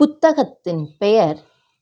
புத்தகத்தின் பெயர்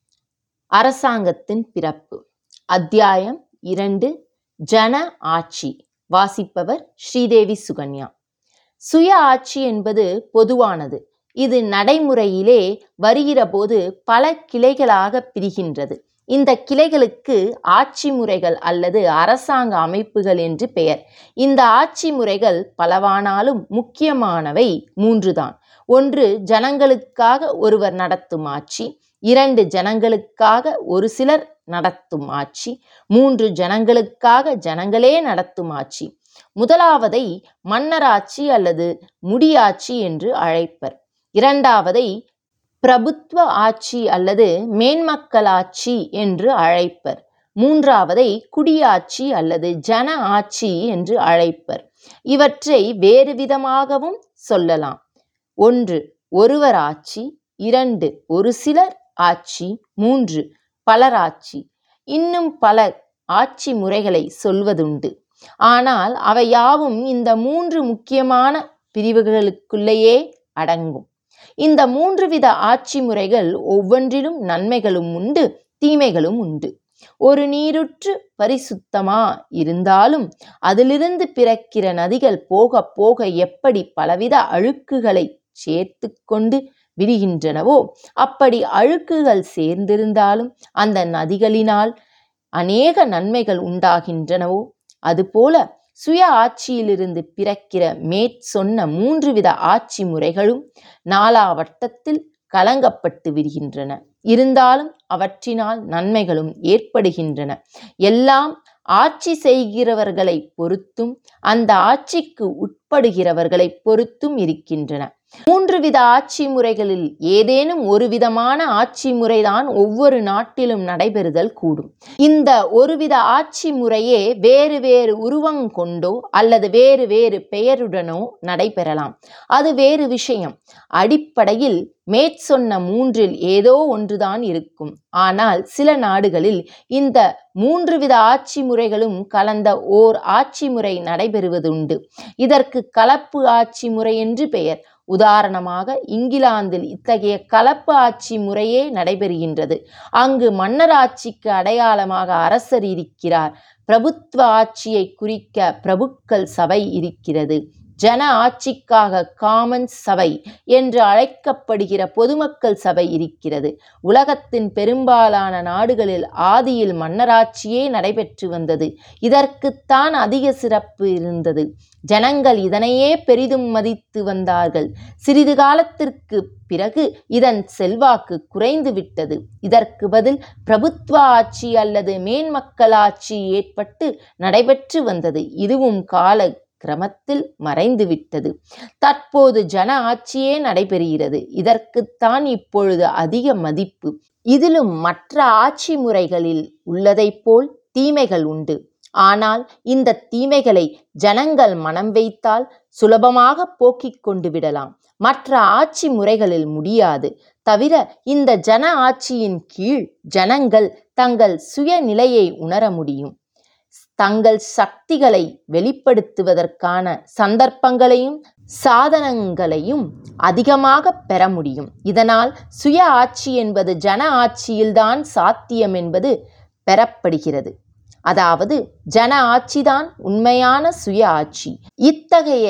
அரசாங்கத்தின் பிறப்பு அத்தியாயம் இரண்டு ஜன ஆட்சி வாசிப்பவர் ஸ்ரீதேவி சுகன்யா சுய ஆட்சி என்பது பொதுவானது இது நடைமுறையிலே வருகிறபோது பல கிளைகளாக பிரிகின்றது இந்த கிளைகளுக்கு ஆட்சி முறைகள் அல்லது அரசாங்க அமைப்புகள் என்று பெயர் இந்த ஆட்சி முறைகள் பலவானாலும் முக்கியமானவை மூன்றுதான் ஒன்று ஜனங்களுக்காக ஒருவர் நடத்தும் ஆட்சி இரண்டு ஜனங்களுக்காக ஒரு சிலர் நடத்தும் ஆட்சி மூன்று ஜனங்களுக்காக ஜனங்களே நடத்தும் ஆட்சி முதலாவதை மன்னராட்சி அல்லது முடியாட்சி என்று அழைப்பர் இரண்டாவதை பிரபுத்துவ ஆட்சி அல்லது மேன்மக்களாட்சி என்று அழைப்பர் மூன்றாவதை குடியாட்சி அல்லது ஜன ஆட்சி என்று அழைப்பர் இவற்றை வேறு விதமாகவும் சொல்லலாம் ஒன்று ஒருவர் ஆட்சி இரண்டு ஒரு சிலர் ஆட்சி மூன்று பலராட்சி இன்னும் பல ஆட்சி முறைகளை சொல்வதுண்டு ஆனால் அவை யாவும் இந்த மூன்று முக்கியமான பிரிவுகளுக்குள்ளேயே அடங்கும் இந்த மூன்று வித ஆட்சி முறைகள் ஒவ்வொன்றிலும் நன்மைகளும் உண்டு தீமைகளும் உண்டு ஒரு நீருற்று பரிசுத்தமா இருந்தாலும் அதிலிருந்து பிறக்கிற நதிகள் போக போக எப்படி பலவித அழுக்குகளை சேர்த்து கொண்டு விடுகின்றனவோ அப்படி அழுக்குகள் சேர்ந்திருந்தாலும் அந்த நதிகளினால் அநேக நன்மைகள் உண்டாகின்றனவோ அதுபோல சுய ஆட்சியிலிருந்து பிறக்கிற மேற் சொன்ன மூன்று வித ஆட்சி முறைகளும் நாலாவட்டத்தில் கலங்கப்பட்டு விடுகின்றன இருந்தாலும் அவற்றினால் நன்மைகளும் ஏற்படுகின்றன எல்லாம் ஆட்சி செய்கிறவர்களை பொறுத்தும் அந்த ஆட்சிக்கு உட்படுகிறவர்களை பொறுத்தும் இருக்கின்றன மூன்று வித ஆட்சி முறைகளில் ஏதேனும் ஒரு விதமான ஆட்சி முறைதான் ஒவ்வொரு நாட்டிலும் நடைபெறுதல் கூடும் இந்த ஒருவித ஆட்சி முறையே வேறு வேறு உருவம் கொண்டோ அல்லது வேறு வேறு பெயருடனோ நடைபெறலாம் அது வேறு விஷயம் அடிப்படையில் மேற்சொன்ன மூன்றில் ஏதோ ஒன்றுதான் இருக்கும் ஆனால் சில நாடுகளில் இந்த மூன்று வித ஆட்சி முறைகளும் கலந்த ஓர் ஆட்சி முறை நடைபெறுவதுண்டு இதற்கு கலப்பு ஆட்சி முறை என்று பெயர் உதாரணமாக இங்கிலாந்தில் இத்தகைய கலப்பு ஆட்சி முறையே நடைபெறுகின்றது அங்கு மன்னராட்சிக்கு அடையாளமாக அரசர் இருக்கிறார் பிரபுத்துவ ஆட்சியை குறிக்க பிரபுக்கள் சபை இருக்கிறது ஜன ஆட்சிக்காக காமன்ஸ் சபை என்று அழைக்கப்படுகிற பொதுமக்கள் சபை இருக்கிறது உலகத்தின் பெரும்பாலான நாடுகளில் ஆதியில் மன்னராட்சியே நடைபெற்று வந்தது இதற்குத்தான் அதிக சிறப்பு இருந்தது ஜனங்கள் இதனையே பெரிதும் மதித்து வந்தார்கள் சிறிது காலத்திற்கு பிறகு இதன் செல்வாக்கு குறைந்து விட்டது இதற்கு பதில் பிரபுத்துவ ஆட்சி அல்லது மேன்மக்களாட்சி ஏற்பட்டு நடைபெற்று வந்தது இதுவும் கால கிரமத்தில் மறைந்துவிட்டது தற்போது ஜன ஆட்சியே நடைபெறுகிறது இதற்குத்தான் இப்பொழுது அதிக மதிப்பு இதிலும் மற்ற ஆட்சி முறைகளில் உள்ளதைப் போல் தீமைகள் உண்டு ஆனால் இந்த தீமைகளை ஜனங்கள் மனம் வைத்தால் சுலபமாக போக்கிக் கொண்டு விடலாம் மற்ற ஆட்சி முறைகளில் முடியாது தவிர இந்த ஜன ஆட்சியின் கீழ் ஜனங்கள் தங்கள் சுயநிலையை உணர முடியும் தங்கள் சக்திகளை வெளிப்படுத்துவதற்கான சந்தர்ப்பங்களையும் சாதனங்களையும் அதிகமாக பெற முடியும் இதனால் சுய ஆட்சி என்பது ஜன ஆட்சியில்தான் சாத்தியம் என்பது பெறப்படுகிறது அதாவது ஜன ஆட்சிதான் உண்மையான சுய ஆட்சி இத்தகைய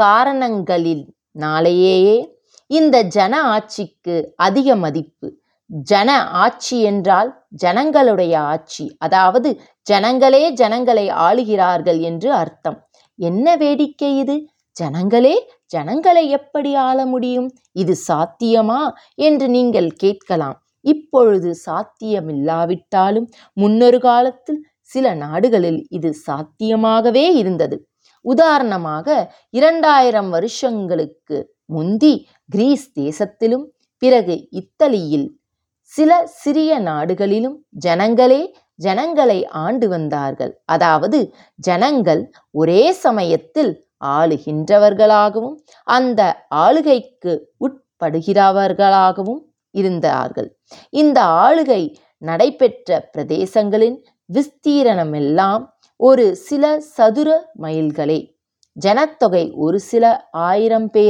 காரணங்களினாலேயே இந்த ஜன ஆட்சிக்கு அதிக மதிப்பு ஜன ஆட்சி என்றால் ஜனங்களுடைய ஆட்சி அதாவது ஜனங்களே ஜனங்களை ஆளுகிறார்கள் என்று அர்த்தம் என்ன வேடிக்கை இது ஜனங்களே ஜனங்களை எப்படி ஆள முடியும் இது சாத்தியமா என்று நீங்கள் கேட்கலாம் இப்பொழுது சாத்தியமில்லாவிட்டாலும் முன்னொரு காலத்தில் சில நாடுகளில் இது சாத்தியமாகவே இருந்தது உதாரணமாக இரண்டாயிரம் வருஷங்களுக்கு முந்தி கிரீஸ் தேசத்திலும் பிறகு இத்தலியில் சில சிறிய நாடுகளிலும் ஜனங்களே ஜனங்களை ஆண்டு வந்தார்கள் அதாவது ஜனங்கள் ஒரே சமயத்தில் ஆளுகின்றவர்களாகவும் அந்த ஆளுகைக்கு உட்படுகிறவர்களாகவும் இருந்தார்கள் இந்த ஆளுகை நடைபெற்ற பிரதேசங்களின் விஸ்தீரணமெல்லாம் ஒரு சில சதுர மைல்களே ஜனத்தொகை ஒரு சில ஆயிரம் பேரே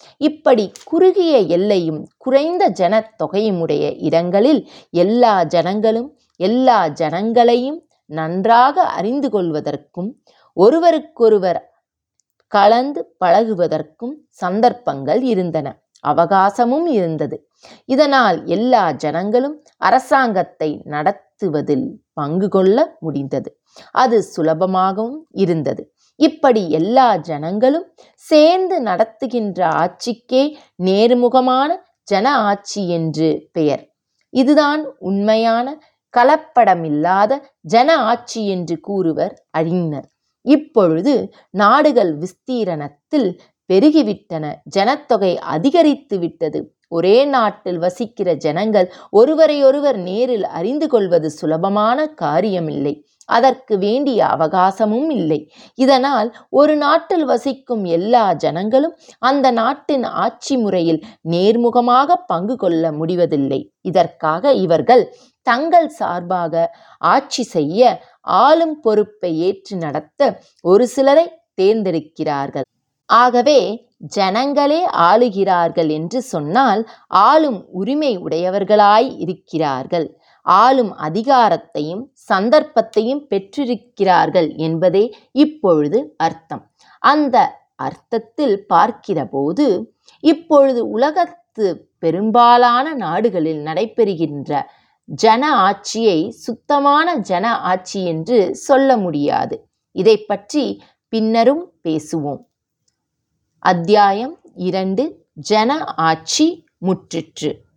இப்படி குறுகிய எல்லையும் குறைந்த ஜனத்தொகையுமுடைய இடங்களில் எல்லா ஜனங்களும் எல்லா ஜனங்களையும் நன்றாக அறிந்து கொள்வதற்கும் ஒருவருக்கொருவர் கலந்து பழகுவதற்கும் சந்தர்ப்பங்கள் இருந்தன அவகாசமும் இருந்தது இதனால் எல்லா ஜனங்களும் அரசாங்கத்தை நடத்துவதில் பங்கு கொள்ள முடிந்தது அது சுலபமாகவும் இருந்தது இப்படி எல்லா ஜனங்களும் சேர்ந்து நடத்துகின்ற ஆட்சிக்கே நேர்முகமான ஜன ஆட்சி என்று பெயர் இதுதான் உண்மையான கலப்படமில்லாத ஜன ஆட்சி என்று கூறுவர் அறிஞர் இப்பொழுது நாடுகள் விஸ்தீரணத்தில் பெருகிவிட்டன ஜனத்தொகை அதிகரித்து விட்டது ஒரே நாட்டில் வசிக்கிற ஜனங்கள் ஒருவரையொருவர் நேரில் அறிந்து கொள்வது சுலபமான காரியமில்லை அதற்கு வேண்டிய அவகாசமும் இல்லை இதனால் ஒரு நாட்டில் வசிக்கும் எல்லா ஜனங்களும் அந்த நாட்டின் ஆட்சி முறையில் நேர்முகமாக பங்கு கொள்ள முடிவதில்லை இதற்காக இவர்கள் தங்கள் சார்பாக ஆட்சி செய்ய ஆளும் பொறுப்பை ஏற்று நடத்த ஒரு சிலரை தேர்ந்தெடுக்கிறார்கள் ஆகவே ஜனங்களே ஆளுகிறார்கள் என்று சொன்னால் ஆளும் உரிமை உடையவர்களாய் இருக்கிறார்கள் ஆளும் அதிகாரத்தையும் சந்தர்ப்பத்தையும் பெற்றிருக்கிறார்கள் என்பதே இப்பொழுது அர்த்தம் அந்த அர்த்தத்தில் பார்க்கிறபோது இப்பொழுது உலகத்து பெரும்பாலான நாடுகளில் நடைபெறுகின்ற ஜன ஆட்சியை சுத்தமான ஜன ஆட்சி என்று சொல்ல முடியாது இதை பற்றி பின்னரும் பேசுவோம் அத்தியாயம் இரண்டு ஜன ஆட்சி முற்றிற்று